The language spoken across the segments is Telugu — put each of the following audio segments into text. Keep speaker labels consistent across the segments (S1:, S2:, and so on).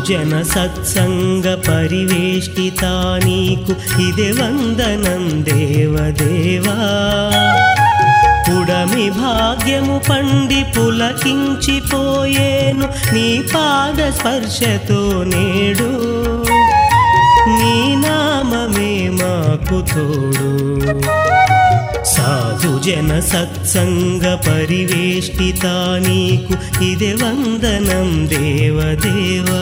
S1: సాధుజన సత్సంగ పరివేష్టితా నీకు ఇదే వందనం దేవదేవా పుడమి భాగ్యము పండి పులకించిపోయేను నీ పాద స్పర్శతో నేడు నీ నామమే మాకు తోడు సాధుజన సత్సంగ పరివేష్టితా నీకు ఇదే వందనం దేవదేవా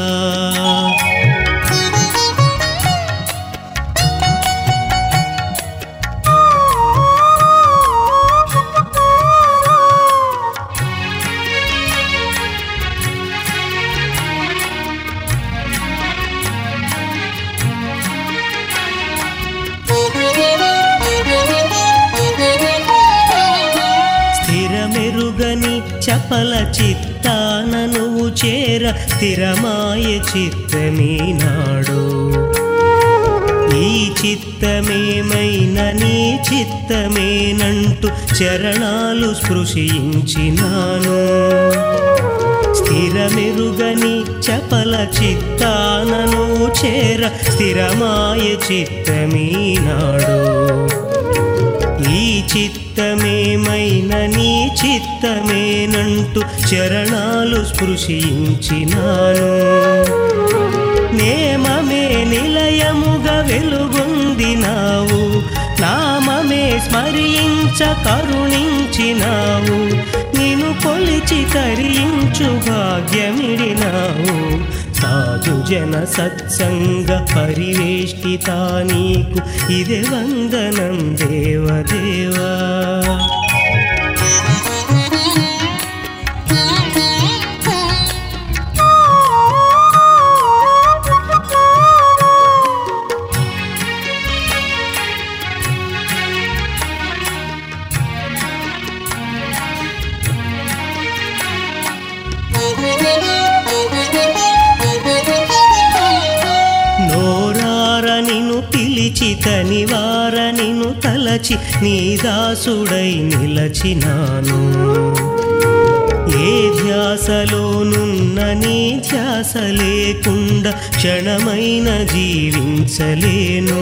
S1: స్థిరమెరుగని చపల చిత్తాన నువ్వు చేర స్థిరమాయ చిత్తమీనాడు ఈ చిత్తమేమైన నీ చిత్తమేనంటూ చరణాలు స్పృశించినాను స్థిరమెరుగని చపల చిత్తానను చేర స్థిరమాయ చిత్తమీనాడు ఈ చిత్తమేమైన నీ చిత్తమేనంటూ చరణాలు స్పృశించినాను నేమమే నిలయముగా వెలుగొందినావు నామమే స్మరించ కరుణించినావు నిను కొలిచి తరించు భాగ్యమిడినావు సాధుజన సత్సంగ పరివేష్టితా నీకు ఇదే వందనం దేవదేవా నోరార నిను పిలిచి తనివార నిను తలచి నీ దాసుడై నిలచినాను ఏ ధ్యాసలోనున్న నీ ధ్యాస లేకుండా క్షణమైన జీవించలేను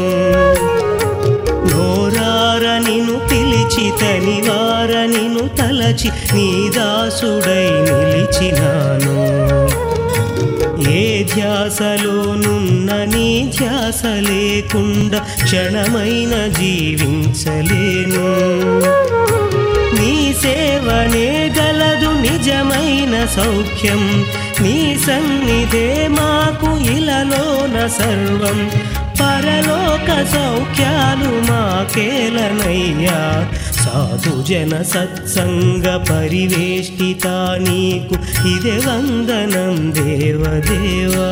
S1: నోరార నిను పిలిచి తనివార నిను తలచి నీ దాసుడై నిలిచినాను ఏ ధ్యాసలోనున్న నీ ధ్యాస లేకుండా క్షణమైన జీవించలేను నీ సేవనే గలదు నిజమైన సౌఖ్యం నీ సన్నిధే మాకు ఇలలోన సర్వం పరలోక సౌఖ్యాలు మాకేలనయ్యా సాధుజన సత్సంగ పరివేష్టితా నీకు ఇదే వందనం దేవదేవా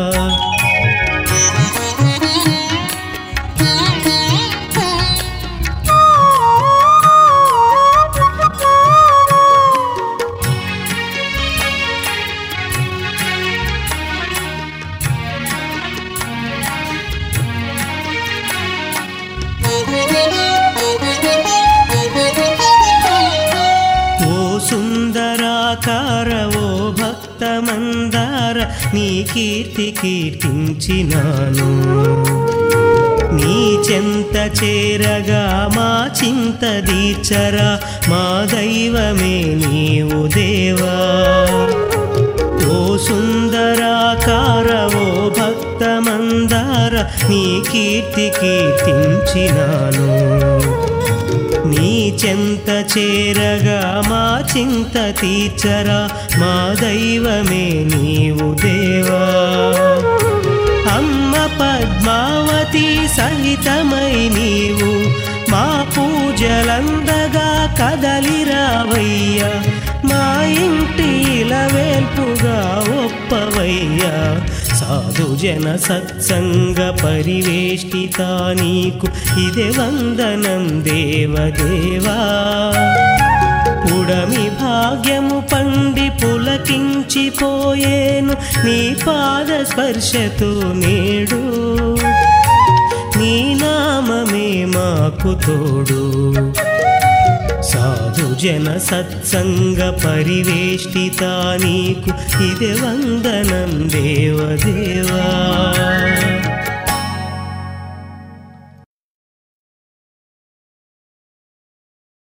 S1: ఓ సుందరాకార ఓ భక్త మందార నీ కీర్తి కీర్తించినాను నీ చెంత చేరగా మా చింత దీర్చరా మా దైవమే నీవు దేవా ఓ సుందరాకార ఓ భక్త మందార నీ కీర్తి కీర్తించినాను నీ చెంత చేరగా మా చింత తీర్చరా మా దైవమే నీవు దేవా అమ్మ పద్మావతి సహితమై నీవు మా పూజలందగా కదలిరావయ్యా మా ఇంటి వేల్పుగా ఒప్పవయ్యా సాధుజన సత్సంగ పరివేష్టితా నీకు ఇదే వందనం దేవదేవా పుడమి భాగ్యము పండి పులకించిపోయేను నీ పాద స్పర్శతో నేడు నీ నామమే మాకు తోడు సాధుజన సత్సంగ పరివేష్టితా నీకు ఇదే వందనం దేవదేవా